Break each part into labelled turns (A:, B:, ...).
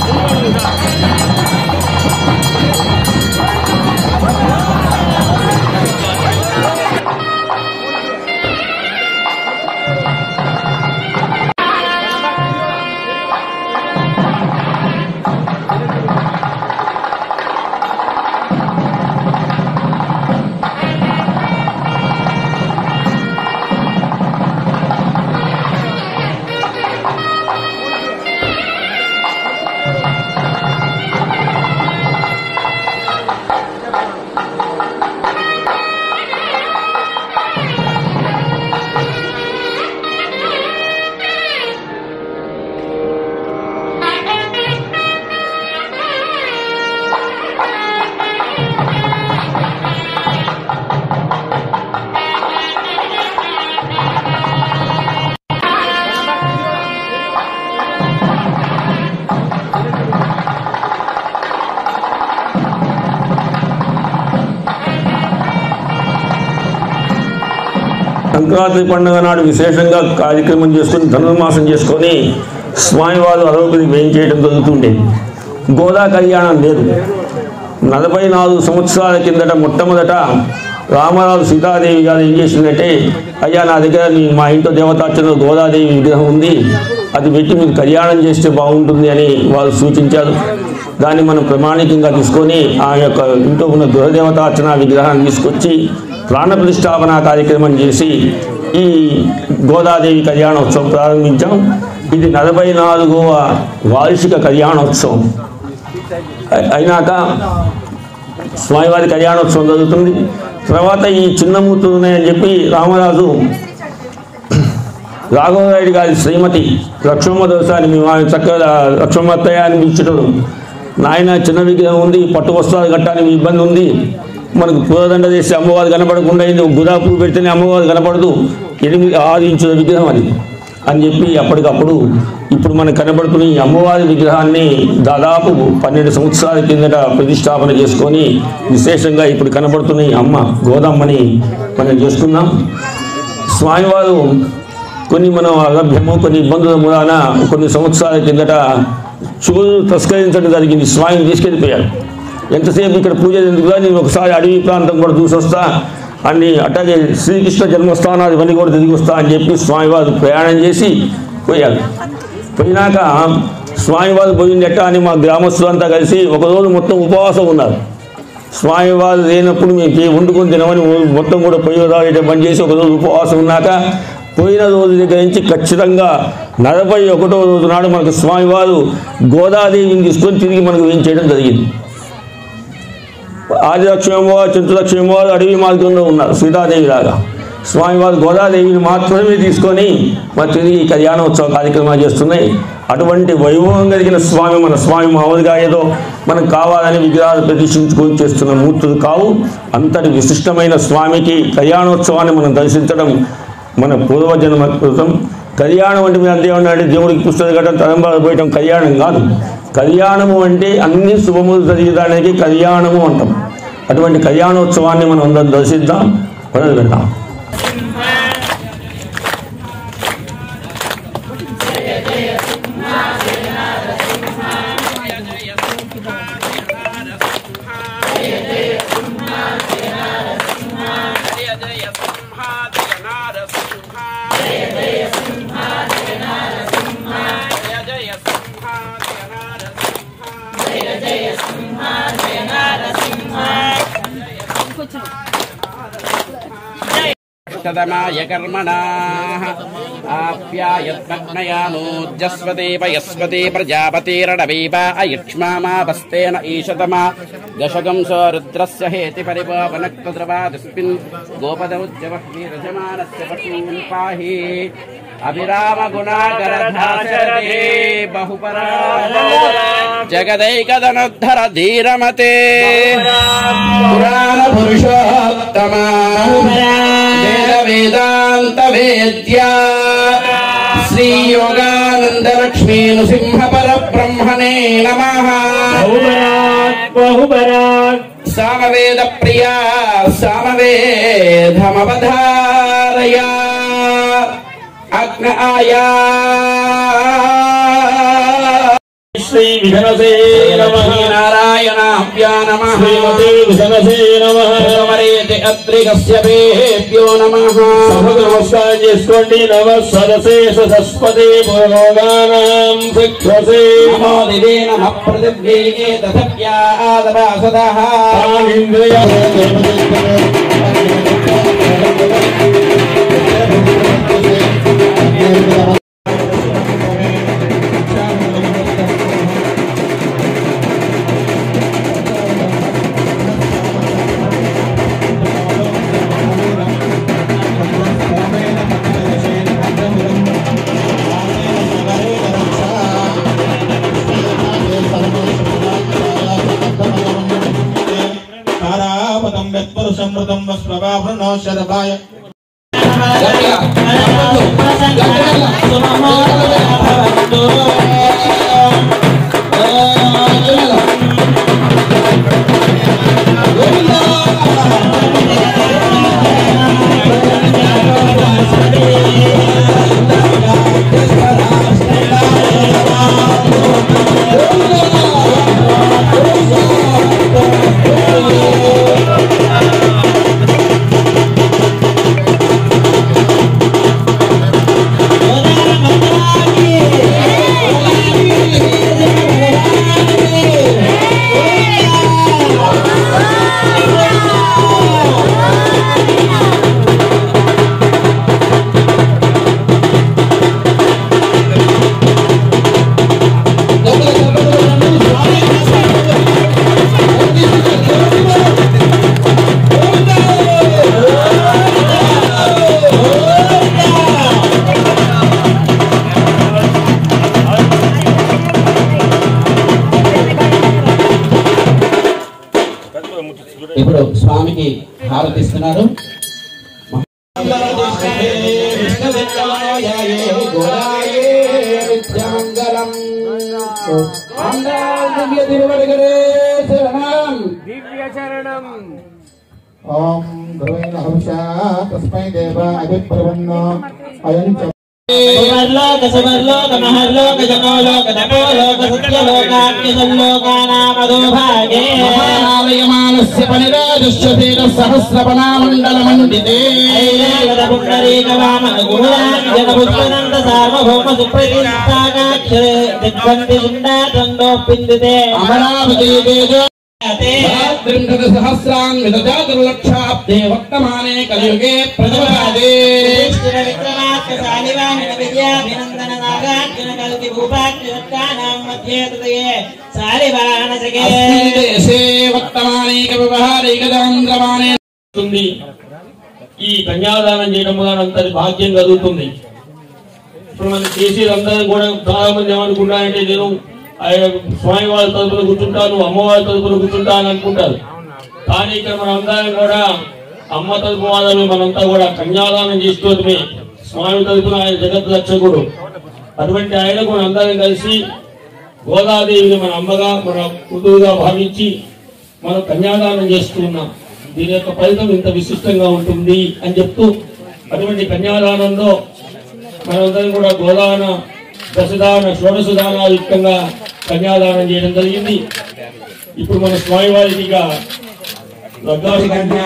A: సంక్రాంతి పండుగ నాడు విశేషంగా కార్యక్రమం చేసుకొని ధనుర్మాసం చేసుకొని స్వామివారు అరవకుని వేయించేయడం జరుగుతుండేది గోదా కళ్యాణం లేదు నలభై నాలుగు సంవత్సరాల కిందట మొట్టమొదట రామరాజు సీతాదేవి గారు ఏం చేసిందంటే అయ్యా నా దగ్గర మీ మా ఇంట్లో దేవతార్చనలో గోదాదేవి విగ్రహం ఉంది అది పెట్టి మీరు కళ్యాణం చేస్తే బాగుంటుంది అని వారు సూచించారు దాన్ని మనం ప్రమాణికంగా తీసుకొని ఆ యొక్క ఇంట్లో ఉన్న గృహదేవతార్చన విగ్రహాన్ని తీసుకొచ్చి ప్రాణ ప్రతిష్టాపన కార్యక్రమం చేసి ఈ గోదాదేవి కళ్యాణోత్సవం ప్రారంభించాం ఇది నలభై నాలుగవ వార్షిక కళ్యాణోత్సవం అయి- అయినాక స్వామివారి కళ్యాణోత్సవం జరుగుతుంది తర్వాత ఈ చిన్నమూర్తులు ఉన్నాయని చెప్పి రామరాజు రాఘవరాయుడు గారి శ్రీమతి లక్ష్మమ్మ దోసాని మేము ఆయన చక్కగా లక్ష్మమ్మ అత్తయ్య అని పిలిచేటోడు నాయన చిన్న విగ్రహం ఉంది పట్టు వస్త్రాలు కట్టడానికి ఇబ్బంది ఉంది మనకు పూలదండ చేసి అమ్మవారు కనపడకుండా అయింది గులాబీ పువ్వు పెడితేనే అమ్మవారు కనపడదు ఎనిమిది ఆరు ఇంచుల విగ్రహం అది అని చెప్పి అప్పటికప్పుడు ఇప్పుడు మనకు కనబడుతున్న ఈ అమ్మవారి విగ్రహాన్ని దాదాపు పన్నెండు సంవత్సరాల కిందట ప్రతిష్టాపన చేసుకొని విశేషంగా ఇప్పుడు కనబడుతున్న ఈ అమ్మ గోదమ్మని మనం చేసుకున్నాం స్వామివారు కొన్ని మనం అలభ్యము కొన్ని ఇబ్బందుల మూలాన కొన్ని సంవత్సరాల కిందట చూరు తస్కరించడం జరిగింది స్వామిని తీసుకెళ్ళిపోయారు ఎంతసేపు ఇక్కడ పూజ ఎందుకుగా నేను ఒకసారి అడవి ప్రాంతం కూడా చూసి వస్తా అని అట్లాగే శ్రీకృష్ణ జన్మస్థానాలు ఇవన్నీ కూడా తిరిగి వస్తా అని చెప్పి స్వామివారు ప్రయాణం చేసి పోయారు పోయినాక స్వామివారు పోయింది ఎట్టా అని మా గ్రామస్తులంతా కలిసి ఒకరోజు మొత్తం ఉపవాసం ఉన్నారు స్వామివారు లేనప్పుడు మేము చే- వండుకొని తినమని మొత్తం కూడా పొయ్యి తాగేట బంద్ చేసి ఒక రోజు ఉపవాసం ఉన్నాక పోయిన రోజు దగ్గర నుంచి ఖచ్చితంగా నలభై ఒకటో రోజు నాడు మనకు స్వామివారు గోదాదేవిని తీసుకొని తిరిగి మనకు వేయించేయడం జరిగింది ఆదిలక్ష్మేమో చింతలక్ష్మేమో అడవి మార్గంలో ఉన్నారు సీతాదేవి లాగా స్వామివారు గోదాదేవిని మాత్రమే తీసుకొని మరి తిరిగి కళ్యాణోత్సవ కార్యక్రమాలు చేస్తున్నాయి అటువంటి వైభవం కలిగిన స్వామి మన స్వామి మామూలుగా ఏదో మనకు కావాలని విగ్రహాలు ప్రతిష్ఠించుకొని చేస్తున్న మూర్తులు కావు అంతటి విశిష్టమైన స్వామికి కళ్యాణోత్సవాన్ని మనం దర్శించడం మన పూర్వజన్మ కృతం కళ్యాణం అంటే మీరు అంతేమన్నా అంటే దేవుడికి పుస్తకం కట్టడం తలంబాలు పోయటం కళ్యాణం కాదు కళ్యాణము అంటే అన్ని శుభములు జరిగేదానికి కళ్యాణము అంటాం అటువంటి కళ్యాణోత్సవాన్ని మనం అందరం దర్శిద్దాం మొదలు పెడదాం
B: జయ జయ సింహ జయ నారసింహ జయ జయ సింహ జయ నారసింహ జయ జయ సింహ జయ నారసింహ జయ జయ సింహ జయ నారసింహ శతమాయ కర్మణాః ఆప్యాయత్మగ్నయానోజ్జస్వతే పయస్వతే ప్రజాపతిరడవైవ అయుక్ష్మామావస్తేన ఈశతమా దశకం స రుద్రస్య హేతి పరిపావనక్తద్రవాదస్మిన్ గోపదౌజ్జవః వీరజమానస్య పశూన్ పాహి అభిరామ గుణాకరధాచరతే బహుపరా జగదైకదనుద్ధర ధీరమతే పురాణ పురుషోత్తమా వేద వేదాంత వేద్య శ్రీ యోగానంద లక్ష్మీ నృసింహ పర బ్రహ్మణే నమ సామవేద ప్రియా సామవేదమవధారయ అగ్న ఆయా
A: శ్రీ విఘనసే నమ
B: నారాయణాభ్యా నమ
A: శ్రీమతే విఘనసే నమ
B: సమరేతి అత్రికస్యభ్యో నమ
A: సభకు నమస్కారం చేసుకోండి నమ సదశేష సస్పదే భోగానాం శిక్షసే
B: నమో దివే నమ పృథివ్యే తథప్యాదవాసదః
A: తానింద్రియ
C: తారాపదం యత్పురుషమృతం వస్ప్రభావృణో శరభాయ
B: ఇప్పుడు స్వామికి హారతిస్తున్నారు
C: ఓం ధ్రువేణ హంసా తస్మై దేవ అభిప్రవన్నో అయం చ
D: సువర్లోక సువర్లోక మహర్లోక జనోలోక తపోలోక సత్యలోకాగ్ని సంలోకానామదో భాగే
B: మహాలయమానస్య పనిరాజస్య సహస్రపనామండలమండితే
D: ఐరావత పుండరీక వామన గురురాజ జగపుష్పనంద సార్వభౌమ సుప్రతిష్టాకాక్షరే దిగ్బంతి సుండాతండోపిందితే
B: అమరావతి తేజో త్రింశత సహస్రాన్విత చాతుర్లక్షాబ్దే వర్తమానే కలియుగే ప్రజవాదే
D: విక్రమార్క శాలివాహిన విద్యాభినందన నాగార్జున కల్కి భూపాక్షరత్నానాం మధ్యే తృతయే శాలివాహనసగే
B: అస్మిన్ దేశే వర్తమానేక వ్యవహారైకదాంధ్రమానే
A: ఉంది ఈ కన్యాదానం చేయడం వలన అంతటి భాగ్యం కలుగుతుంది ఇప్పుడు మనం చేసేదందరం కూడా చాలా మంది ఏమనుకుంటారంటే నేను ఆయన స్వామి వాళ్ళ తరపున కూర్చుంటాను అమ్మవారి తరపున కూర్చుంటాను అనుకుంటారు కానీ ఇక్కడ మనం అందరం కూడా అమ్మ తరపు వాళ్ళమే మనంతా కూడా కన్యాదానం చేసుకోవడమే స్వామి తరపున ఆయన జగత్ రక్షకుడు అటువంటి ఆయనకు మనం అందరం కలిసి గోదాదేవిని మన అమ్మగా మన కూతురుగా భావించి మనం కన్యాదానం చేస్తున్నాం దీని యొక్క ఫలితం ఇంత విశిష్టంగా ఉంటుంది అని చెప్తూ అటువంటి కన్యాదానంలో మనందరం కూడా గోదాన దశదాన షోడశదానాయుక్తంగా కన్యాదానం చేయడం జరిగింది ఇప్పుడు మన స్వామివారిగా లగ్గాసి కన్యా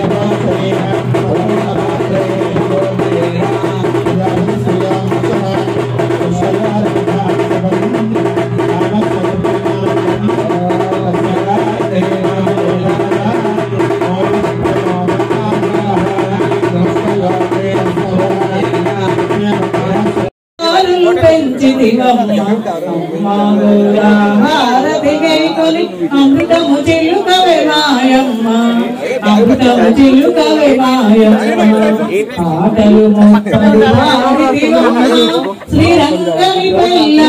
E: కారులు పెంచిదివమ్మ హారతి గైకొని అమృతము చిలుకవే మాయమ్మ అమృతము చిలుకవే మాయమ్మ ఆటలు మొక్కలు ఆడిదివమ్మ శ్రీరంగని పెళ్ళ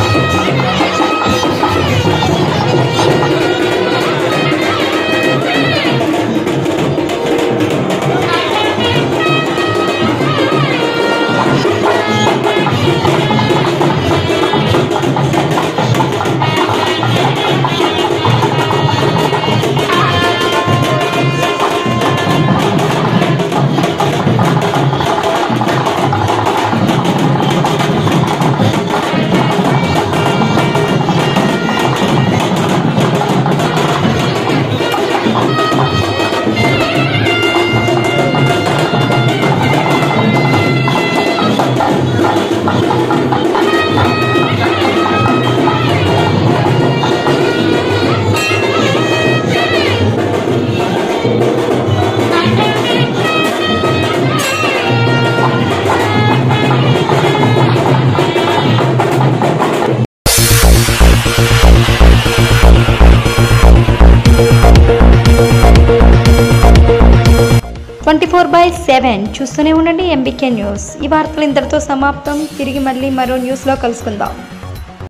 C: Sri
F: twenty four by seven చూస్తూనే ఉండండి ఎంబీకే న్యూస్ ఈ వార్తలు ఇంతటితో సమాప్తం తిరిగి మళ్ళీ మరో న్యూస్లో కలుసుకుందాం